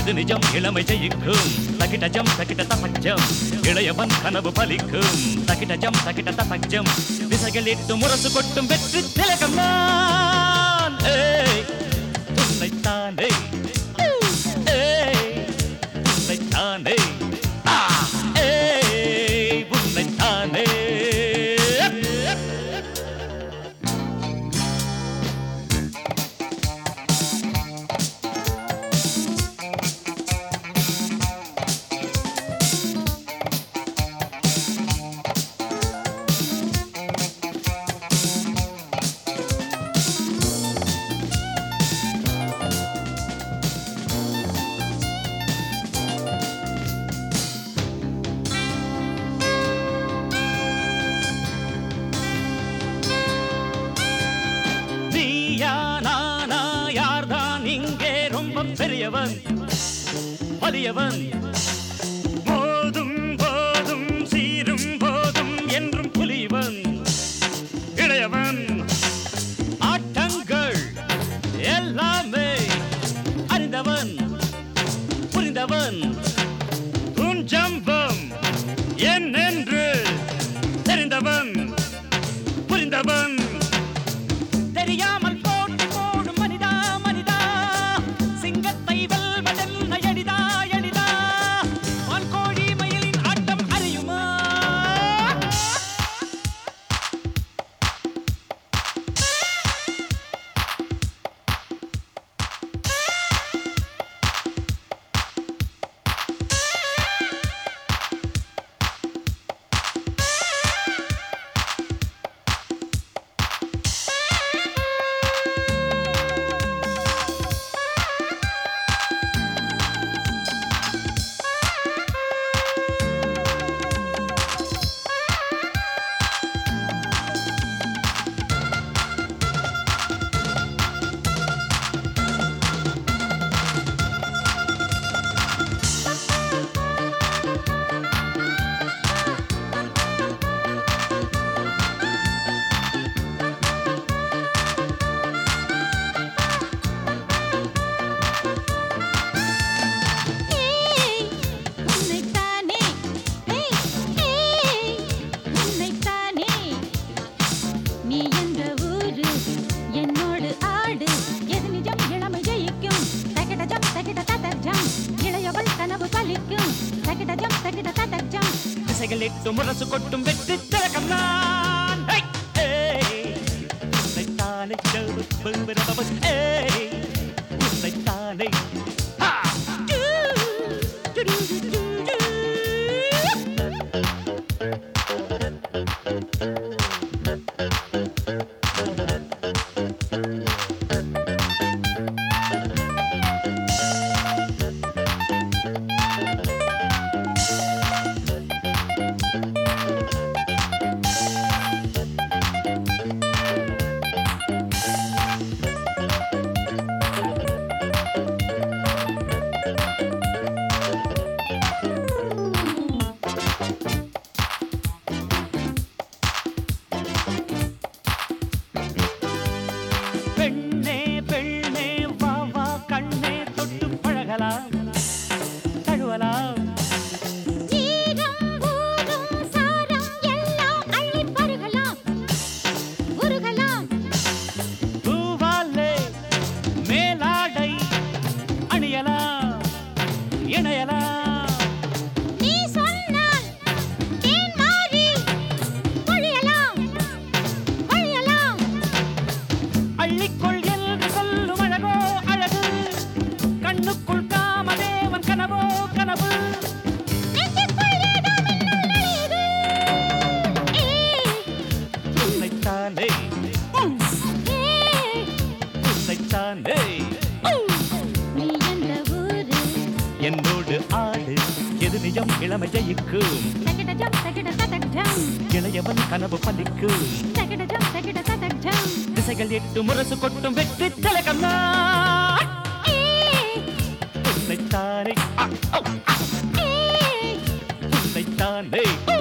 எது நிஜம் இளமை ஜெயிக்கும் தகிடஜம் தகிட தசஜம் இளையவன் கனவு பலிக்கும் தகிடஜம் தகிட தசஜம் திசைகளிட்டு முரசு கொட்டும் வெற்றி திலகம் நான் ஏய், உன்னைத்தானே ஏய், உன்னைத்தானே ஆ, ஏய், உன்னைத்தானே நீயா நானா யார்தான் இங்கே ரொம்ப பெரியவன் வலியவன் போதும் போதும் சீரும் போதும் என்றும் புலிவன் இளையவன் ஆட்டங்கள் எல்லாமே அறிந்தவன் புரிந்தவன் உன் ஜம்பம் என்னென்று தெரிந்தவன் புரிந்தவன் தெரியாமல் போட்டி போடும் மனிதா மனிதா சிங்கத்தை வெல்வதென்ன எளிதா எளிதா வான்கோழி மயிலின் ஆட்டம் அறியுமா ஏய் உன்னைத்தானே ஏய் ஏய் உன்னைத்தானே நீ எந்த ஊரு என்னோடு ஆடு எது நிஜம் இளமை ஜெயிக்கும் தகிடஜம் தகிட ததஜம் இளையவள் கனவு பலிக்கும் தகிடஜம் தகிட ததஜம் திசைகளிட்டு முரசு கொட்டும் வெற்றி திலகம் நான் ஹை! ஏய், உன்னைத்தானே ஜவு பல்வரபவ. ஏய், உன்னைத்தானே ஹா! டூ டு டு டு டு பெண்ணே பெண்ணே வா வா கண்ணே தொட்டு பழகலாம் தழுவலாம் நீரம் ஊரும் சாரம் எல்லாம் அள்ளி பருகலாம் உருகலாம் பூவாலே மேலாடை அணியலாம் இணையலாம் நீ சொன்னால் தேன் மாறி பொழியலாம் பொழியலாம் அள்ளிக்கொள் என்று சொல்லும் அழகோ அழகு கண்ணுக்குள் காமதேவன் கனவோ கனவு நெஞ்சுக்குள் ஏதோ மின்னல் நுழையுது. ஏய், உன்னைத்தானே ஏய், உன்னைத்தானே நீ எந்த ஊரு என்னோடு ஆடு எது நிஜம் இளமை ஜெயிக்கும் தகிடஜம் தகிட ததஜம் இளையவன் கனவு பலிக்கும் தகிடஜம் தகிட ததஜம் திசைகள் எட்டு முரசு கொட்டும் வெற்றி திலகம் நான் ஏய், உன்னைத்தானே ஆ, ஔ, ஆ, ஏய், உன்னைத்தானே ஊ.